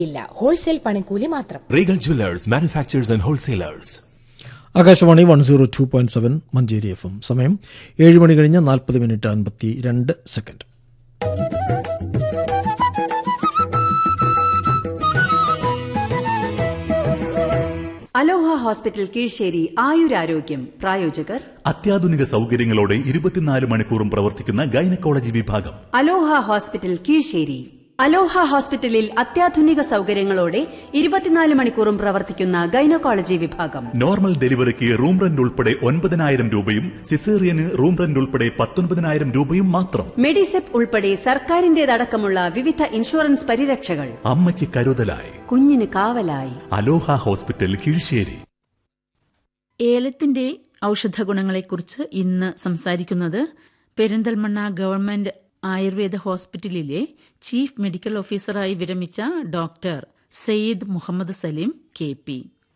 ഇല്ല ഹോൾസെയിൽ പണിക്കൂലി മാത്രം Regal Jewelers, manufacturers and wholesalers. Akashvani one zero two point seven Manjeri F M സമയം ഏഴ് മണി കഴിഞ്ഞ് നാൽപ്പത് മിനിറ്റ് അൻപത്തി രണ്ട് സെക്കൻഡ് അലോഹ ഹോസ്പിറ്റൽ കീഴ്ശ്ശേരി ആയുരാരോഗ്യം പ്രായോജകർ അത്യാധുനിക സൗകര്യങ്ങളോടെ ഇരുപത്തിനാല് മണിക്കൂറും പ്രവർത്തിക്കുന്ന ഗൈനക്കോളജി വിഭാഗം അലോഹ ഹോസ്പിറ്റൽ കീഴ്ശ്ശേരി അലോഹ ഹോസ്പിറ്റലിൽ അത്യാധുനിക സൗകര്യങ്ങളോടെ ഇരുപത്തിനാല് മണിക്കൂറും പ്രവർത്തിക്കുന്ന ഗൈനക്കോളജി വിഭാഗം നോർമൽ ഡെലിവറിക്ക് റൂം റെന്റ് ഉൾപ്പെടെ ഒൻപതിനായിരം രൂപയും സിസേറിയന് റൂം റെന്റ് ഉൾപ്പെടെ പത്തൊൻപതിനായിരം രൂപയും മാത്രം മെഡിസെപ് ഉൾപ്പെടെ സർക്കാരിന്റേതടക്കമുള്ള വിവിധ ഇൻഷുറൻസ് പരിരക്ഷകൾ അമ്മയ്ക്ക് കരുതലായി കുഞ്ഞിന് കാവലായി അലോഹ ഹോസ്പിറ്റൽ കീഴ്ശ്ശേരി ഏലത്തിന്റെ ഔഷധ ഗുണങ്ങളെക്കുറിച്ച് ഇന്ന് സംസാരിക്കുന്നത് പെരിന്തൽമണ്ണ ഗവൺമെന്റ് ആയുർവേദ ഹോസ്പിറ്റലിലെ ചീഫ് മെഡിക്കൽ ഓഫീസറായി വിരമിച്ച doctor Sayyid Muhammad Saleem K P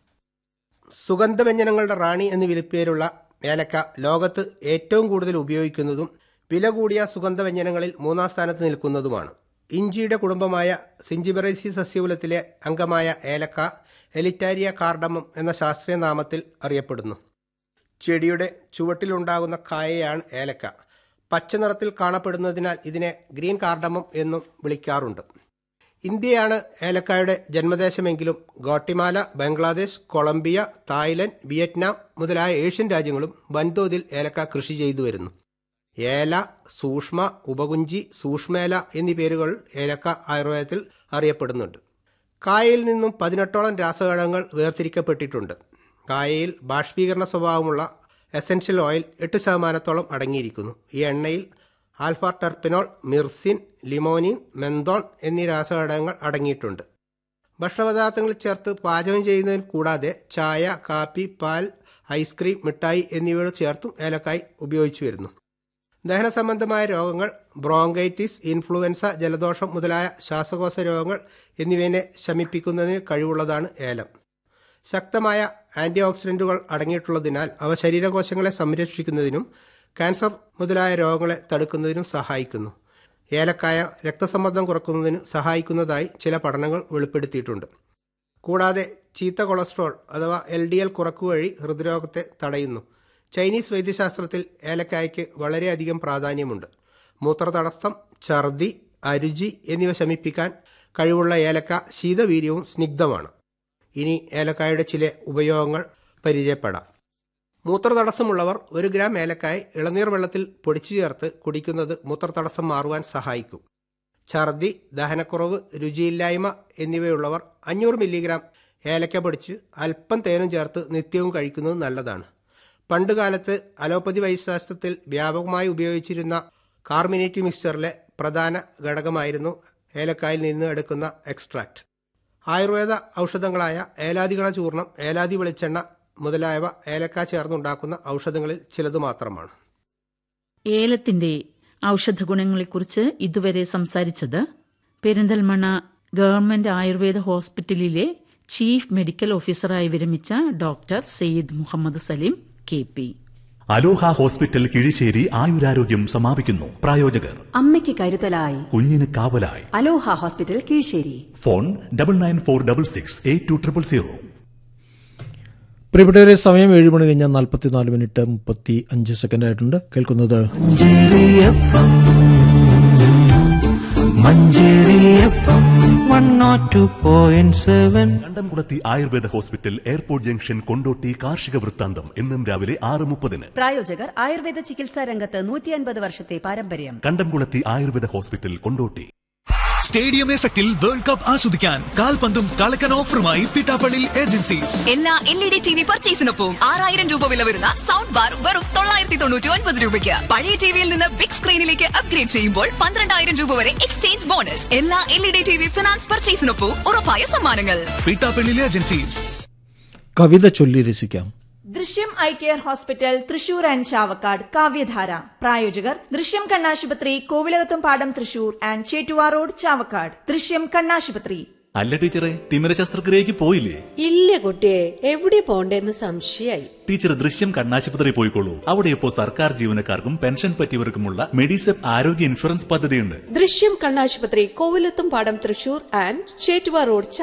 സുഗന്ധവ്യഞ്ജനങ്ങളുടെ റാണി എന്ന് വിളിപ്പേരുള്ള ഏലക്ക ലോകത്ത് ഏറ്റവും കൂടുതൽ ഉപയോഗിക്കുന്നതും വില കൂടിയ സുഗന്ധവ്യഞ്ജനങ്ങളിൽ മൂന്നാം സ്ഥാനത്ത് നിൽക്കുന്നതുമാണ് ഇഞ്ചിയുടെ കുടുംബമായ സിഞ്ചിബറൈസി സസ്യകുലത്തിലെ അംഗമായ ഏലക്ക എലിറ്റാരിയ കാർഡമം എന്ന ശാസ്ത്രീയ നാമത്തിൽ അറിയപ്പെടുന്നു ചെടിയുടെ ചുവട്ടിലുണ്ടാകുന്ന കായയാണ് ഏലക്ക പച്ച നിറത്തിൽ കാണപ്പെടുന്നതിനാൽ ഇതിനെ ഗ്രീൻ കാർഡമം എന്നും വിളിക്കാറുണ്ട് ഇന്ത്യയാണ് ഏലക്കായുടെ ജന്മദേശമെങ്കിലും Guatemala Bangladesh Colombia Thailand Vietnam മുതലായ ഏഷ്യൻ രാജ്യങ്ങളും വൻതോതിൽ ഏലക്ക കൃഷി ചെയ്തു വരുന്നു ഏല സൂക്ഷ്മ ഉപകുഞ്ചി സൂക്ഷ്മേല എന്നീ പേരുകൾ ഏലക്ക ആയുർവേദത്തിൽ അറിയപ്പെടുന്നുണ്ട് കായയിൽ നിന്നും പതിനെട്ടോളം രാസഘടകങ്ങൾ വേർതിരിക്കപ്പെട്ടിട്ടുണ്ട് കായയിൽ ബാഷ്പീകരണ സ്വഭാവമുള്ള എസൻഷ്യൽ ഓയിൽ എട്ട് ശതമാനത്തോളം അടങ്ങിയിരിക്കുന്നു ഈ എണ്ണയിൽ ആൽഫ ടെർപ്പിനോൾ മിർസിൻ ലിമോനിൻ മെന്തോൺ എന്നീ രാസഘടകങ്ങൾ അടങ്ങിയിട്ടുണ്ട് ഭക്ഷണപദാർത്ഥങ്ങളിൽ ചേർത്ത് പാചകം ചെയ്യുന്നതിന് കൂടാതെ ചായ കാപ്പി പാൽ ഐസ്ക്രീം മിഠായി എന്നിവയോട് ചേർത്തും ഏലക്കായ് ഉപയോഗിച്ചു വരുന്നു ദഹന സംബന്ധമായ രോഗങ്ങൾ ബ്രോങ്കൈറ്റിസ് ഇൻഫ്ലുവൻസ ജലദോഷം മുതലായ ശ്വാസകോശ രോഗങ്ങൾ എന്നിവയെ ശമിപ്പിക്കുന്നതിന് കഴിവുള്ളതാണ് ഏലം ശക്തമായ ആന്റി ഓക്സിഡന്റുകൾ അടങ്ങിയിട്ടുള്ളതിനാൽ അവ ശരീരകോശങ്ങളെ സംരക്ഷിക്കുന്നതിനും ക്യാൻസർ മുതലായ രോഗങ്ങളെ തടുക്കുന്നതിനും സഹായിക്കുന്നു ഏലക്കായ രക്തസമ്മർദ്ദം കുറക്കുന്നതിന് സഹായിക്കുന്നതായി ചില പഠനങ്ങൾ വെളിപ്പെടുത്തിയിട്ടുണ്ട് കൂടാതെ ചീത്ത കൊളസ്ട്രോൾ അഥവാ എൽ ഡി എൽ കുറക്കുവഴി ഹൃദ്രോഗത്തെ തടയുന്നു ചൈനീസ് വൈദ്യശാസ്ത്രത്തിൽ ഏലക്കായ്ക്ക് വളരെയധികം പ്രാധാന്യമുണ്ട് മൂത്രതടസ്സം ഛർദി അരുചി എന്നിവ ശമിപ്പിക്കാൻ കഴിവുള്ള ഏലക്ക ശീതവീര്യവും സ്നിഗ്ധമാണ് ഇനി ഏലക്കായുടെ ചില ഉപയോഗങ്ങൾ പരിചയപ്പെടാം മൂത്രതടസ്സമുള്ളവർ ഒരു ഗ്രാം ഏലക്കായ ഇളനീർ വെള്ളത്തിൽ പൊടിച്ചു ചേർത്ത് കുടിക്കുന്നത് മൂത്രതടസ്സം മാറുവാൻ സഹായിക്കും ഛർദി ദഹനക്കുറവ് രുചിയില്ലായ്മ എന്നിവയുള്ളവർ അഞ്ഞൂറ് മില്ലിഗ്രാം ഏലക്ക പൊടിച്ച് അല്പം തേനും ചേർത്ത് നിത്യവും കഴിക്കുന്നത് നല്ലതാണ് പണ്ടുകാലത്ത് അലോപ്പതി വൈദ്യശാസ്ത്രത്തിൽ വ്യാപകമായി ഉപയോഗിച്ചിരുന്ന കാർമിനേറ്റി മിക്സ്ചറിലെ പ്രധാന ഘടകമായിരുന്നു ഏലക്കായിൽ നിന്ന് എടുക്കുന്ന എക്സ്ട്രാക്ട് ആയുർവേദ ഔഷധങ്ങളായ ഏലാദിഗണ ചൂർണം ഏലാദി വെളിച്ചെണ്ണ മുതലായവ ഏലക്ക ചേർന്നുണ്ടാക്കുന്ന ഔഷധങ്ങളിൽ ചിലത് മാത്രമാണ് ഏലത്തിന്റെ ഔഷധ ഗുണങ്ങളെക്കുറിച്ച് ഇതുവരെ സംസാരിച്ചത് പെരിന്തൽമണ്ണ ഗവൺമെന്റ് ആയുർവേദ ഹോസ്പിറ്റലിലെ ചീഫ് മെഡിക്കൽ ഓഫീസറായി വിരമിച്ച doctor Sayyid Muhammad Saleem K P Aloha hospital Kizhisseri ആയുരാരോഗ്യം സമാപിക്കുന്നു പ്രായോജകർ അമ്മയ്ക്ക് കരുതലായി കുഞ്ഞിന് കാവലായി Aloha hospital Kizhisseri phone double nine four double six eight two triple zero പ്രിയപ്പെട്ടവരെ സമയം ഏഴ് മണി കഴിഞ്ഞാൽ നാൽപ്പത്തിനാല് മിനിറ്റ് മുപ്പത്തി അഞ്ച് സെക്കൻഡ് ആയിട്ടുണ്ട് കേൾക്കുന്നത് Manjeri F M Manjeri F M one naught two point seven Kandamkulathy Ayurveda hospital airport junction Kondotty കാർഷിക വൃത്താന്തം എന്നും രാവിലെ ആറ് മുപ്പതിന് പ്രായോജകർ ആയുർവേദ ചികിത്സാ രംഗത്ത് നൂറ്റി അൻപത് വർഷത്തെ പാരമ്പര്യം കണ്ടംകുളത്തി ആയുർവേദ ഹോസ്പിറ്റൽ കൊണ്ടോട്ടി സ്റ്റേഡിയം എഫക്റ്റിൽ വേൾഡ് കപ്പ് ആസ്വദിക്കാൻ കാൽപന്തും കളക്കൻ ഓഫറുമായി പിട്ടാപ്പള്ളി ഏജൻസീസ് എല്ലാ L E D T V പർച്ചേസിനൊപ്പം ആറായിരം രൂപ വില വരുന്ന സൗണ്ട് ബാർ വെറും തൊള്ളായിരത്തി തൊണ്ണൂറ്റി ഒൻപത് രൂപയ്ക്ക് പഴയ ടിവിയിൽ നിന്ന് ബിഗ് സ്ക്രീനിലേക്ക് അപ്ഗ്രേഡ് ചെയ്യുമ്പോൾ പന്ത്രണ്ടായിരം രൂപ വരെ എക്സ്ചേഞ്ച് ബോണസ് എല്ലാ L E D T V finance പർച്ചേസിനൊപ്പം ഉറപ്പായ സമ്മാനങ്ങൾ പിട്ടാപ്പള്ളി ഏജൻസീസ് കവിത ചൊല്ലി രസിക്കാം Drishyam eye care hospital Thrissur and Chavakkad Kavyadhara പ്രായോജകർ ദൃശ്യം കണ്ണാശുപത്രി കോവിലകത്തും പാടം തൃശൂർ ആൻഡ് ചേറ്റുവാ റോഡ് ചാവക്കാട് ദൃശ്യം കണ്ണാശുപത്രി അല്ല ടീച്ചറെ തിമിര ശസ്ത്രക്രിയക്ക് പോയില്ലേ ഇല്ല കുട്ടിയെ എവിടെ പോണ്ടേന്ന് സംശയായി ടീച്ചർ ദൃശ്യം കണ്ണാശുപത്രി പോയിക്കോളൂ അവിടെ ഇപ്പോൾ സർക്കാർ ജീവനക്കാർക്കും പെൻഷൻ പറ്റിയവർക്കുമുള്ള മെഡിസെപ് ആരോഗ്യ ഇൻഷുറൻസ് പദ്ധതിയുണ്ട് ദൃശ്യം കണ്ണാശുപത്രി കോവിലത്തും പാടം തൃശൂർ ആൻഡ് ചേറ്റുവ റോഡ്